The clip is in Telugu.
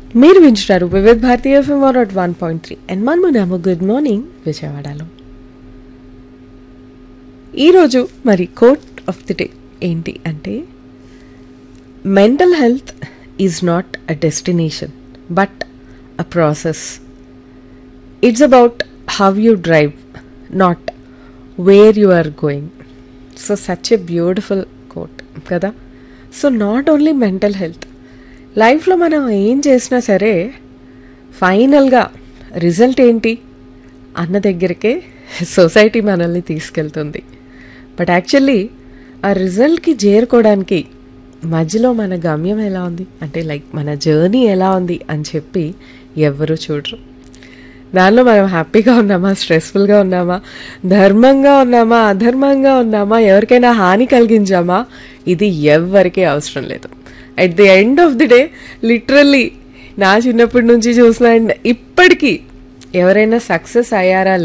మీరు వింటున్నారు Vividh Bharati FM one naught one point three and మనమున్నాము గుడ్ మార్నింగ్ విజయవాడలో ఈరోజు మరి కోట్ ఆఫ్ ది డే ఏంటి అంటే mental health is not a destination but a process it's about how you drive not where you are going so such a beautiful quote కదా so not only mental health లైఫ్లో మనం ఏం చేసినా సరే ఫైనల్గా రిజల్ట్ ఏంటి అన్న దగ్గరికే సొసైటీ మనల్ని తీసుకెళ్తుంది బట్ యాక్చువల్లీ ఆ రిజల్ట్కి చేరుకోవడానికి మధ్యలో మన గమ్యం ఎలా ఉంది అంటే లైక్ మన జర్నీ ఎలా ఉంది అని చెప్పి ఎవ్వరూ చూడరు దానిలో మనం హ్యాపీగా ఉన్నామా స్ట్రెస్ఫుల్గా ఉన్నామా ధర్మంగా ఉన్నామా అధర్మంగా ఉన్నామా ఎవరికైనా హాని కలిగించామా ఇది ఎవ్వరికీ అవసరం లేదు at the end of the day literally నా చిన్నప్పటి నుంచి చూసిన అండ్ ఇప్పటికీ ఎవరైనా సక్సెస్ అయ్యారా